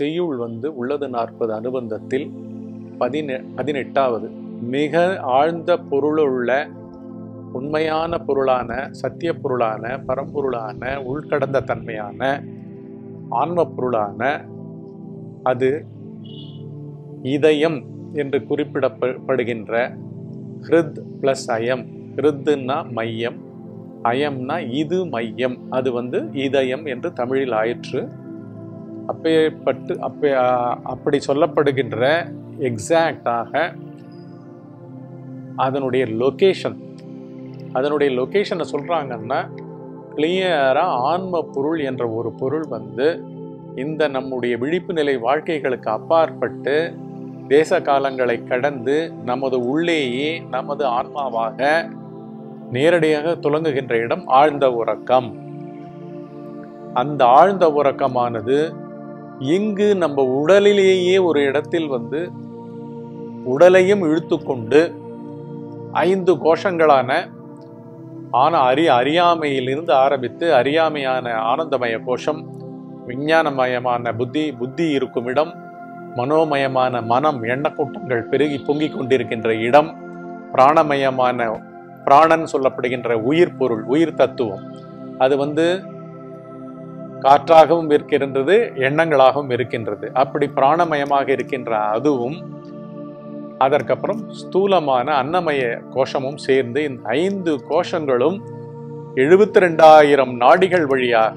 செய்யுள் வந்து உள்ளது நாற்பது அனுபந்தத்தில் பதினெ பதினெட்டாவது மிக ஆழ்ந்த பொருளுள்ள உண்மையான பொருளான சத்திய பொருளான பரம்பொருளான உள்கடந்த தன்மையான ஆன்ம பொருளான அது இதயம் என்று குறிப்பிடப்படுகின்ற ஹிருத் பிளஸ் அயம் ஹிருத்துன்னா மையம் அயம்னா இது மையம் அது வந்து இதயம் என்று தமிழில் ஆயிற்று அப்பேற்பட்டு அப்பே அப்படி சொல்லப்படுகின்ற எக்ஸாக்டாக அதனுடைய லொகேஷன் அதனுடைய லொகேஷனை சொல்றாங்கன்னா கிளியரா ஆன்ம பொருள் என்ற ஒரு பொருள் வந்து இந்த நம்முடைய விழிப்பு நிலை வாழ்க்கைகளுக்கு அப்பாற்பட்டு தேச காலங்களை கடந்து நமது உள்ளேயே நமது ஆன்மாவாக நேரடியாக துலங்குகின்ற இடம் ஆழ்ந்த உறக்கம் அந்த ஆழ்ந்த உறக்கமானது இங்கு நம்ம உடலிலேயே ஒரு இடத்தில் வந்து உடலையும் இழுத்துக்கொண்டு ஐந்து கோஷங்களான ஆன அறி அறியாமையிலிருந்து ஆரம்பித்து அறியாமையான ஆனந்தமய கோஷம் விஞ்ஞானமயமான புத்தி புத்தி இருக்கும் இடம் மனோமயமான மனம் எண்ணக்கூட்டங்கள் பெருகி பொங்கிக் கொண்டிருக்கின்ற இடம் பிராணமயமான பிராணன் சொல்லப்படுகின்ற உயிர் பொருள் உயிர் தத்துவம் அது வந்து காற்றாகவும் இருக்கின்றது எண்ணங்களாகவும் இருக்கின்றது அப்படி பிராணமயமாக இருக்கின்ற அதுவும் அதற்கப்புறம் ஸ்தூலமான அன்னமய கோஷமும் சேர்ந்து இந்த ஐந்து கோஷங்களும் எழுபத்தி ரெண்டாயிரம் நாடிகள் வழியாக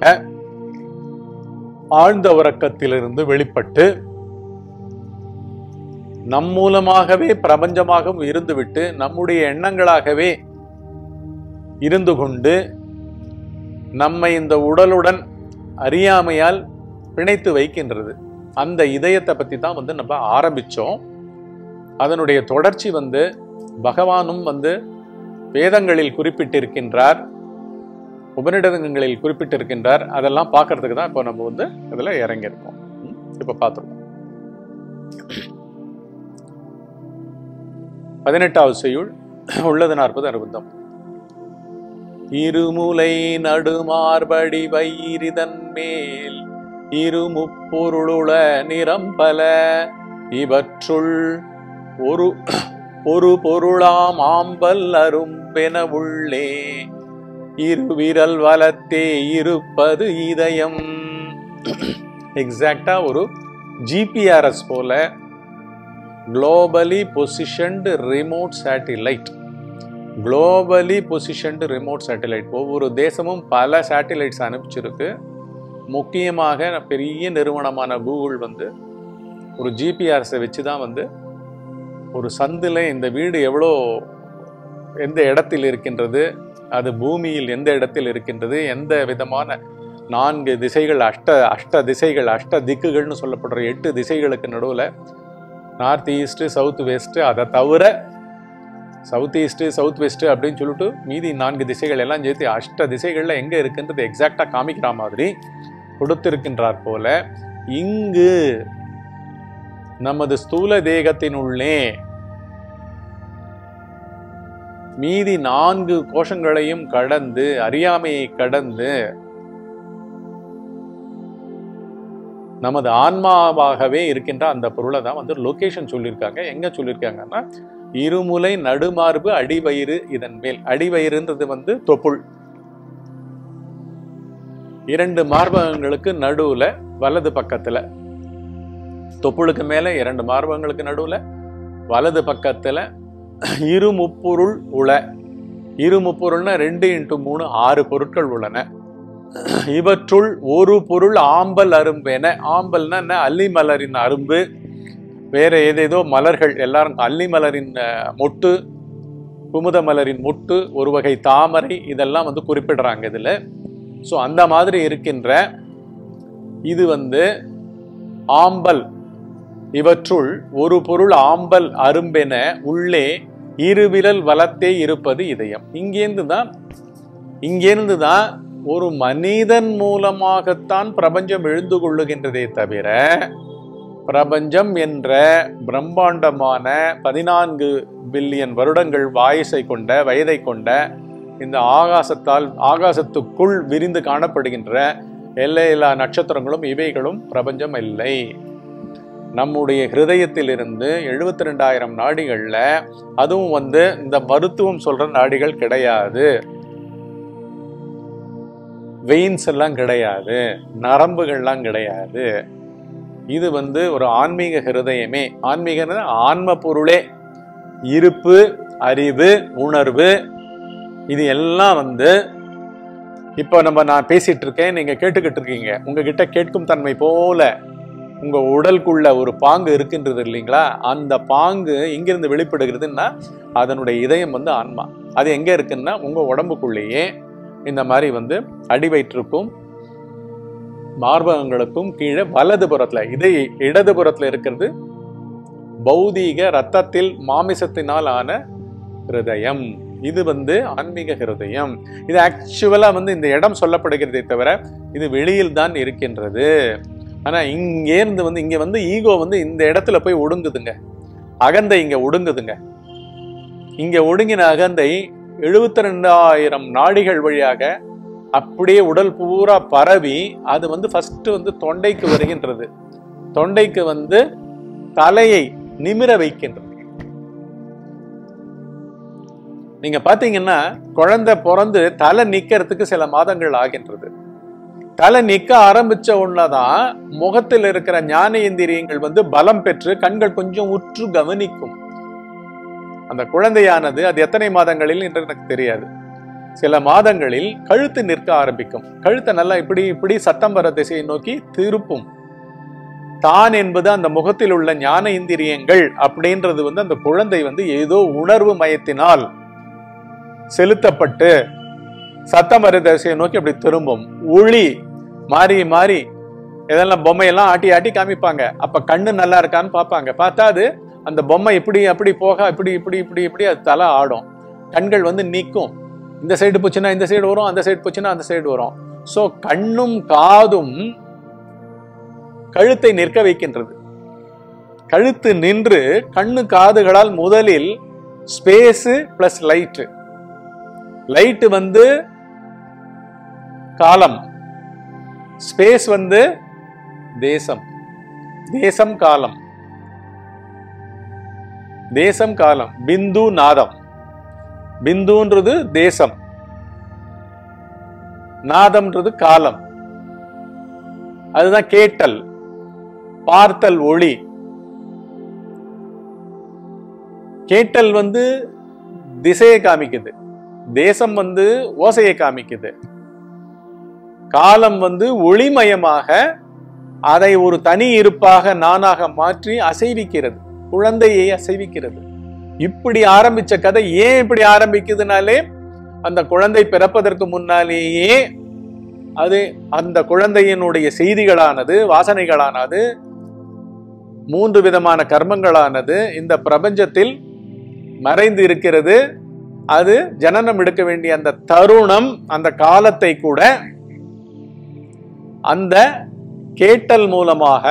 ஆழ்ந்த உறக்கத்திலிருந்து வெளிப்பட்டு நம் மூலமாகவே பிரபஞ்சமாகவும் இருந்துவிட்டு நம்முடைய எண்ணங்களாகவே இருந்து கொண்டு நம்மை இந்த உடலுடன் அறியாமையால் பிணைத்து வைக்கின்றது அந்த இதயத்தை பத்தி தான் வந்து நம்ம ஆரம்பிச்சோம் அதனுடைய தொடர்ச்சி வந்து பகவானும் வந்து வேதங்களில் குறிப்பிட்டிருக்கின்றார் உபநிடதங்களில் குறிப்பிட்டிருக்கின்றார் அதெல்லாம் பார்க்கறதுக்கு தான் இப்போ நம்ம வந்து இதில் இறங்கியிருக்கோம் ம், இப்போ பார்த்துருக்கோம் பதினெட்டாவது செய்யுள் உள்ளது நாற்பது அறுபத்தம் இருமுலை நடுமார்படி வயிரிதன் மேல் இருமுப்பொருளுள நிரம்பல இவற்றுள் ஒரு ஒரு பொருளாம் ஆம்பல் அரும்பென உள்ளே இருவிரல் வலத்தே இருப்பது இதயம் எக்ஸாக்டா ஒரு ஜிபிஆர்எஸ் போல globally positioned remote satellite globally positioned remote satellite ஒவ்வொரு தேசமும் பல சேட்டிலைட்ஸ் அனுப்பிச்சிருக்கு முக்கியமாக பெரிய நிறுவனமான கூகுள் வந்து ஒரு ஜிபிஆர்ஸை வச்சு தான் வந்து ஒரு சந்தில் இந்த வீடு எவ்வளோ எந்த இடத்தில் இருக்கின்றது அது பூமியில் எந்த இடத்தில் இருக்கின்றது எந்த விதமான நான்கு திசைகள் அஷ்ட அஷ்ட திசைகள் அஷ்ட திக்குகள்னு சொல்லப்படுற எட்டு திசைகளுக்கு நடுவில் நார்த் ஈஸ்ட்டு சவுத் வெஸ்ட்டு அதை தவிர சவுத் ஈஸ்ட்டு சவுத் வெஸ்ட்டு அப்படின்னு சொல்லிட்டு மீதி நான்கு திசைகள் எல்லாம் சேர்த்து அஷ்ட திசைகளில் எங்கே இருக்குன்றது எக்ஸாக்டாக காமிக்கிற மாதிரி கொடுத்திருக்கின்றார் போல இங்கு நமது ஸ்தூல தேகத்தினுள்ளே மீதி நான்கு கோஷங்களையும் கடந்து அறியாமையை கடந்து நமது ஆன்மாவாகவே இருக்கின்ற அந்த பொருளை தான் வந்து லொகேஷன் சொல்லியிருக்காங்க எங்க சொல்லியிருக்காங்கன்னா இருமுலை நடுமார்பு அடிவயிறு இதன் மேல் அடிவயிறுன்றது வந்து தொப்புள் இரண்டு மார்பகங்களுக்கு நடுவுல வலது பக்கத்துல தொப்புளுக்கு மேல இரண்டு மார்பகங்களுக்கு நடுவுல வலது பக்கத்துல இரு முப்பொருள் உள இரு முப்பொருள்னா ரெண்டு இன்ட்டு மூணு ஆறு பொருட்கள் உள்ளன இவற்றுள் ஒரு பொருள் ஆம்பல் அரும்பென ஆம்பல்னா என்ன அல்லி மலரின் அரும்பு வேற ஏதேதோ மலர்கள் எல்லாரும் அல்லி மலரின் அஹ், மொட்டு குமுத மலரின் மொட்டு ஒரு வகை தாமரை இதெல்லாம் வந்து குறிப்பிடுறாங்க இதுல ஸோ அந்த மாதிரி இருக்கின்ற இது வந்து ஆம்பல் இவற்றுள் ஒரு பொருள் ஆம்பல் அரும்பென உள்ளே இருவிரல் வலத்தே இருப்பது இதயம் இங்கேருந்து தான் இங்கேருந்து தான் ஒரு மனிதன் மூலமாகத்தான் பிரபஞ்சம் எழுந்து கொள்ளுகின்றதே தவிர பிரபஞ்சம் என்ற பிரம்மாண்டமான பதினான்கு பில்லியன் வருடங்கள் வாயுசை கொண்ட வயதை கொண்ட இந்த ஆகாசத்தால் ஆகாசத்துக்குள் விரிந்து காணப்படுகின்ற எல்லையில்லா நட்சத்திரங்களும் இவைகளும் பிரபஞ்சம் இல்லை நம்முடைய ஹிருதயத்திலிருந்து எழுபத்தி ரெண்டாயிரம் நாடிகள்ல அதுவும் வந்து இந்த மருத்துவம் சொல்ற நாடிகள் கிடையாது வெயின்ஸ் எல்லாம் கிடையாது நரம்புகள்லாம் கிடையாது இது வந்து ஒரு ஆன்மீக ஹிருதயமே ஆன்மீக ஆன்ம பொருளே இருப்பு அறிவு உணர்வு இது எல்லாம் வந்து இப்போ நம்ம நான் பேசிட்டு இருக்கேன் நீங்க கேட்டுக்கிட்டு இருக்கீங்க உங்ககிட்ட கேட்கும் தன்மை போல உங்க உடலுக்குள்ள ஒரு பாங்கு இருக்கின்றது இல்லைங்களா அந்த பாங்கு எங்கிருந்து வெளிப்படுகிறதுன்னா அதனுடைய இதயம் வந்து ஆன்மா அது எங்க இருக்குன்னா உங்க உடம்புக்குள்ளேயே இந்த மாதிரி வந்து அடிவயிற்றுக்கும் மார்பகங்களுக்கும் கீழே வலது புறத்துல இதை இடது புறத்துல இருக்கிறது பௌதீக ரத்தத்தில் மாமிசத்தினால் ஆன ஹிருதயம் இது வந்து ஆன்மீக ஹிருதயம் இது ஆக்சுவலா வந்து இந்த இடம் சொல்லப்படுகிறதே தவிர இது வெளியில் தான் இருக்கின்றது ஆனா இங்கேருந்து வந்து இங்க வந்து ஈகோ வந்து இந்த இடத்துல போய் ஒடுங்குதுங்க அகந்தை இங்க ஒடுங்குதுங்க இங்க ஒடுங்கின அகந்தை எழுபத்தி ரெண்டாயிரம் நாடிகள் வழியாக அப்படியே உடல் பூரா பரவி அது வந்து ஃபர்ஸ்ட் வந்து தொண்டைக்கு வருகின்றது தொண்டைக்கு வந்து தலையை நிமிர வைக்கின்றது நீங்க பாத்தீங்கன்னா குழந்தை பிறந்து தலை நிக்கிறதுக்கு சில மாதங்கள் ஆகின்றது தலை நிக்க ஆரம்பிச்ச உடனேதான் முகத்தில் இருக்கிற ஞானேந்திரியங்கள் வந்து பலம் பெற்று கண்கள் கொஞ்சம் உற்று கவனிக்கும் அந்த குழந்தையானது அது எத்தனை மாதங்களில் என்று எனக்கு தெரியாது சில மாதங்களில் கழுத்து நிற்க ஆரம்பிக்கும் கழுத்தை நல்லா இப்படி இப்படி சத்தம் வர திசையை நோக்கி திருப்பும் தான் என்பது அந்த முகத்தில் உள்ள ஞான இந்திரியங்கள் அப்படின்றது வந்து அந்த குழந்தை வந்து ஏதோ உணர்வு மயத்தினால் செலுத்தப்பட்டு சத்தம் வர திசையை நோக்கி அப்படி திரும்பும் ஒளி மாறி மாறி இதெல்லாம் பொம்மையெல்லாம் ஆட்டி ஆட்டி காமிப்பாங்க அப்ப கண்ணு நல்லா இருக்கான்னு பார்ப்பாங்க பார்த்தா அது அந்த பொம்மை இப்படி அப்படி போக இப்படி இப்படி இப்படி இப்படி அது தலை ஆடும் கண்கள் வந்து நிற்கும் இந்த சைடு போச்சுன்னா இந்த சைடு வரும் அந்த சைடு போச்சுன்னா அந்த சைடு வரும் சோ கண்ணும் காதும் கழுத்தை நிற்க வைக்கின்றது கழுத்து நின்று கண்ணு காதுகளால் முதலில் ஸ்பேஸ் பிளஸ் லைட் லைட் வந்து காலம் ஸ்பேஸ் வந்து தேசம் தேசம் காலம் தேசம் காலம் பிந்து நாதம் பிந்துன்றது தேசம் நாதம்ன்றது காலம் அதுதான் கேட்டல் பார்த்தல் ஒளி கேட்டல் வந்து திசையை காமிக்குது தேசம் வந்து ஓசையை காமிக்குது காலம் வந்து ஒளிமயமாக அதை ஒரு தனி இருப்பாக நானாக மாற்றி அசைவிக்கிறது குழந்தையை அசைவிக்கிறது இப்படி ஆரம்பிச்ச கதை ஏன் இப்படி ஆரம்பிக்குதுனாலே அந்த குழந்தை பிறப்பதற்கு முன்னாலேயே அது அந்த குழந்தையினுடைய செய்திகளானது வாசனைகளானது மூன்று விதமான கர்மங்களானது இந்த பிரபஞ்சத்தில் மறைந்து இருக்கிறது அது ஜனனம் எடுக்க வேண்டிய அந்த தருணம் அந்த காலத்தை கூட அந்த கேட்டல் மூலமாக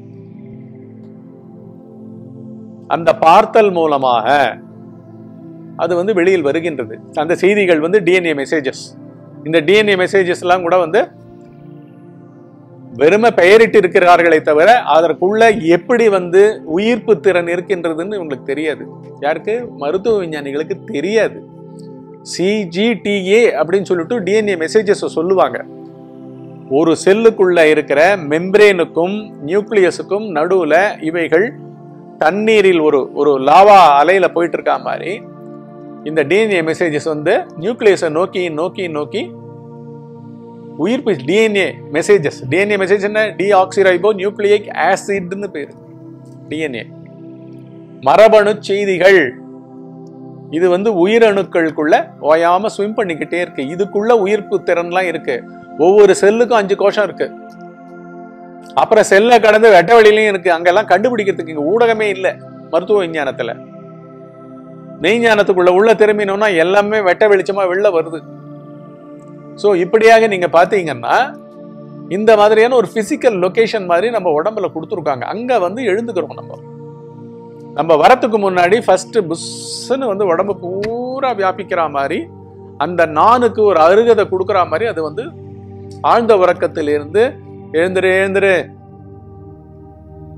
அந்த பார்த்தல் மூலமாக அது வந்து வெளியில் வருகின்றது அந்த செய்திகள் வந்து டிஎன்ஏ மெசேஜஸ் இந்த டிஎன்ஏ மெசேஜஸ் எல்லாம் கூட வந்து வெறுமை பெயரிட்டு இருக்கிறார்களே தவிர அதற்குள்ள எப்படி வந்து உயிர்ப்பு திறன் இருக்கின்றதுன்னு உங்களுக்கு தெரியாது யாருக்கு மருத்துவ விஞ்ஞானிகளுக்கு தெரியாது சிஜிடிஏ அப்படின்னு சொல்லிட்டு டிஎன்ஏ மெசேஜஸ் சொல்லுவாங்க ஒரு செல்லுக்குள்ள இருக்கிற மெம்ப்ரேனுக்கும் நியூக்ளியஸுக்கும் நடுவுல இவைகள் தண்ணீரில் ஒரு ஒரு லாவா அலையில போயிட்டு இருக்கா மாதிரி இந்த டிஎன்ஏ மெசேஜஸ் வந்து நியூக்ளியஸை நோக்கி நோக்கி நோக்கி உயிர்ப்பு டிஎன்ஏ மெசேஜஸ் டிஎன்ஏ மெசேஜ் என்ன டிஆக்சிரைபோ நியூக்ளியிக் ஆசிட்னு பேரு டிஎன்ஏ மரபணு செய்திகள் இது வந்து உயிரணுக்களுக்குள்ள ஓயாம ஸ்விம் பண்ணிக்கிட்டே இருக்கு இதுக்குள்ள உயிர்ப்பு திறன்லாம் இருக்கு ஒவ்வொரு செல்லுக்கும் அஞ்சு கோஷம் இருக்கு அப்புறம் செல்லை கடந்து வெட்ட வழியிலையும் இருக்கு அங்கெல்லாம் கண்டுபிடிக்கிறதுக்கு இங்க ஊடகமே இல்லை மருத்துவ விஞ்ஞானத்துல மெய்ஞானத்துக்குள்ள உள்ள திரும்பினோம்னா எல்லாமே வெட்ட வெளிச்சமா வெளில வருது ஸோ இப்படியாக நீங்க பாத்தீங்கன்னா இந்த மாதிரியான ஒரு பிசிக்கல் லொகேஷன் மாதிரி நம்ம உடம்புல கொடுத்துருக்காங்க அங்க வந்து எழுந்துக்கிறோம் நம்ம நம்ம வரத்துக்கு முன்னாடி ஃபர்ஸ்ட் புஷ்ன்னு வந்து உடம்பு பூரா வியாபிக்கிற மாதிரி அந்த நானுக்கு ஒரு அருகதை கொடுக்குற மாதிரி அது வந்து ஆழ்ந்த உறக்கத்தில் இருந்து எழுந்துரு எழுந்துரு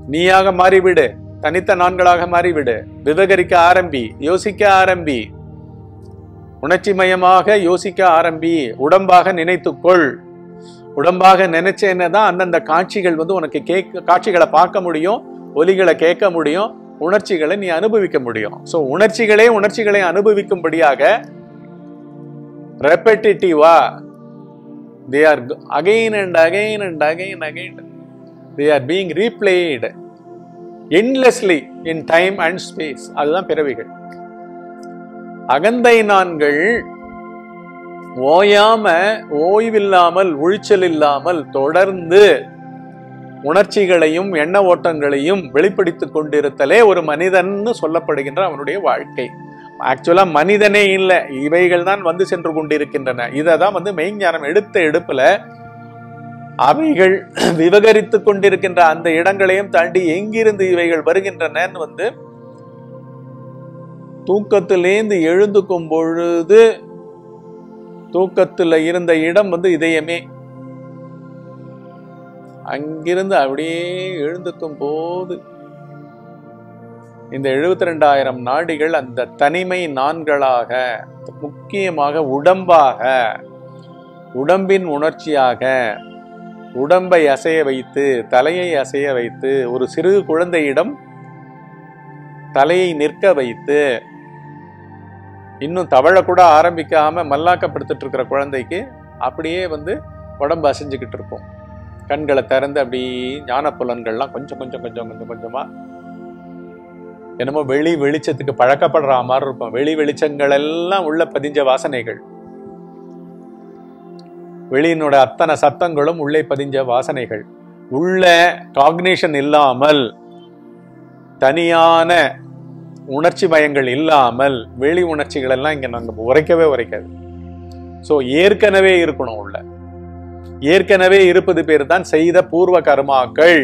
நீயாக மாறிவிடு தனித்த நான்களாக மாறிவிடு விவகரிக்க ஆரம்பி யோசிக்க ஆரம்பி உணர்ச்சி மயமாக யோசிக்க ஆரம்பி உடம்பாக நினைத்துக்கொள் உடம்பாக நினைச்சேன்னு தான் அந்தந்த காட்சிகள் வந்து உனக்கு கேட்க காட்சிகளை பார்க்க முடியும் ஒலிகளை கேட்க முடியும் உணர்ச்சிகளை நீ அனுபவிக்க முடியும் ஸோ உணர்ச்சிகளே உணர்ச்சிகளை அனுபவிக்கும்படியாக ரெப்படிட்டிவா they are again and again and again again they are being replayed endlessly in time and space அதுதான் பிறவிகள் அகந்தை நான்கள் ஓயாம ஓய்வில்லாமல் உழிச்சல் இல்லாமல் தொடர்ந்து உணர்ச்சிகளையும் எண்ண ஓட்டங்களையும் வெளிப்படுத்திக் கொண்டிருத்தலே ஒரு மனிதன்னு சொல்லப்படுகின்ற அவனுடைய வாழ்க்கை ஆக்சுவலா மனிதனே இல்லை இவைகள் தான் வந்து சென்று கொண்டிருக்கின்றன இதை தான் வந்து மெய்ஞானம் எடுத்த எடுப்புல அவைகள் விவகரித்து கொண்டிருக்கின்ற அந்த இடங்களையும் தாண்டி எங்கிருந்து இவைகள் வருகின்றனன்னு வந்து தூக்கத்திலேந்து எழுந்துக்கும் பொழுது தூக்கத்துல இருந்த இடம் வந்து இதயமே அங்கிருந்து அப்படியே எழுந்துக்கும் போது இந்த எழுபத்தி ரெண்டாயிரம் நாடிகள் அந்த தனிமை நான்களாக முக்கியமாக உடம்பாக உடம்பின் உணர்ச்சியாக உடம்பை அசைய வைத்து தலையை அசைய வைத்து ஒரு சிறு குழந்தையிடம் தலையை நிற்க வைத்து இன்னும் தவழ கூட ஆரம்பிக்காம மல்லாக்கப்படுத்திட்டு இருக்கிற குழந்தைக்கு அப்படியே வந்து உடம்பு அசைஞ்சுக்கிட்டு இருக்கும் கண்களை திறந்து அப்படி ஞான புலன்கள்லாம் கொஞ்சம் கொஞ்சம் கொஞ்சம் கொஞ்சம் கொஞ்சமா என்னமோ வெளி வெளிச்சத்துக்கு பழக்கப்படுற மாதிரி இருக்கும் வெளி வெளிச்சங்கள் எல்லாம் உள்ள பதிஞ்ச வாசனைகள் வெளியினோட அத்தனை சத்தங்களும் உள்ளே பதிஞ்ச வாசனைகள் உள்ள காக்னேஷன் இல்லாமல் தனியான உணர்ச்சி பயங்கள் இல்லாமல் வெளி உணர்ச்சிகள் எல்லாம் இங்க நாங்க உரைக்கவே உரைக்காது ஸோ ஏற்கனவே இருக்கணும் உள்ள ஏற்கனவே இருப்பது பேர் தான் செய்த பூர்வ கர்மாக்கள்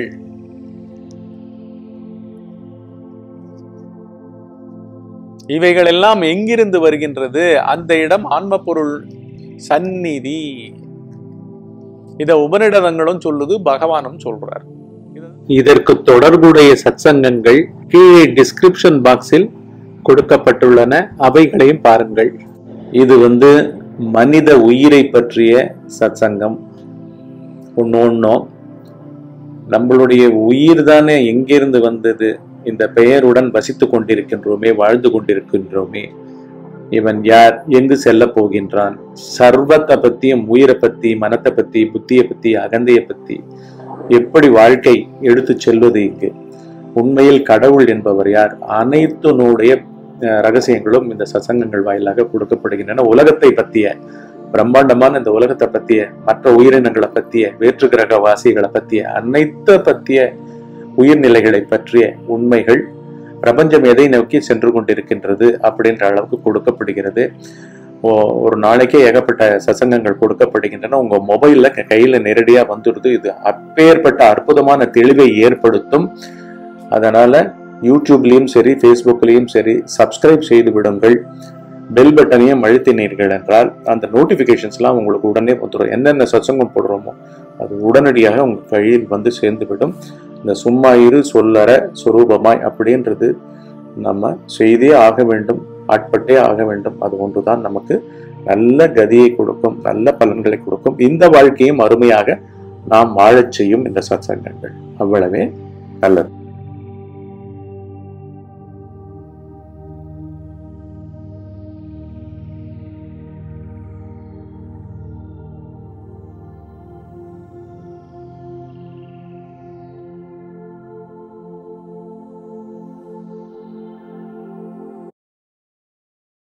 இவைகள் எல்லாம் எங்கிருந்து வருகின்றது அந்த இடம் ஆன்ம பொருள் சந்நிதி இத உபநிடதங்களும் சொல்லுது பகவானும் சொல்றார் இதற்கு தொடர்புடைய சத்சங்கங்கள் கீழே டிஸ்கிரிப்ஷன் பாக்ஸில் கொடுக்கப்பட்டுள்ளன அவைகளையும் பாருங்கள் இது வந்து மனித உயிரை பற்றிய சத்சங்கம் ஒன்று ஒன்றும் நம்மளுடைய உயிர் தானே எங்கிருந்து வந்தது இந்த பெயருடன் வசித்துக் கொண்டிருக்கின்றோமே வாழ்ந்து கொண்டிருக்கின்றோமே இவன் யார் எங்கு செல்ல போகின்றான் சர்வத்தை பத்தியும் உயிரை பத்தி மனத்தை பத்தி புத்தியை பத்தி அகந்தையை பத்தி எப்படி வாழ்க்கை எடுத்து செல்வது இங்கு உண்மையில் கடவுள் என்பவர் யார் அனைத்தினுடைய அஹ், ரகசியங்களும் இந்த சசங்கங்கள் வாயிலாக கொடுக்கப்படுகின்றன உலகத்தை பத்திய பிரம்மாண்டமான இந்த உலகத்தை பத்திய மற்ற உயிரினங்களை பத்திய வேற்று கிரக வாசிகளை பத்திய அனைத்த பத்திய உயிர்நிலைகளை பற்றிய உண்மைகள் பிரபஞ்சம் எதை நோக்கி சென்று கொண்டிருக்கின்றது அப்படின்ற அளவுக்கு கொடுக்கப்படுகிறது ஓ- ஒரு நாளைக்கே ஏகப்பட்ட சசங்கங்கள் கொடுக்கப்படுகின்றன உங்க மொபைல்ல க- கையில நேரடியா வந்துடுது இது அப்பேற்பட்ட அற்புதமான தெளிவை ஏற்படுத்தும் அதனால யூடியூப்லயும் சரி ஃபேஸ்புக்லயும் சரி சப்ஸ்கிரைப் செய்து விடுங்கள் பெல் பட்டனையும் அழுத்தினீர்கள் என்றால் அந்த நோட்டிஃபிகேஷன்ஸ்லாம் உங்களுக்கு உடனே வந்துடும் என்னென்ன சத்சங்கம் போடுறோமோ அது உடனடியாக உங்கள் கையில் வந்து சேர்ந்து விடும் இந்த சும்மா இரு சொல்லற சுரூபமாய் அப்படின்றது நம்ம செய்தே ஆக வேண்டும் ஆட்பட்டே ஆக வேண்டும் அது ஒன்றுதான் நமக்கு நல்ல கதியை கொடுக்கும் நல்ல பலன்களை கொடுக்கும் இந்த வாழ்க்கையும் அருமையாக நாம் வாழச் செய்யும் இந்த சத்சங்கங்கள் அவ்வளவே நல்லது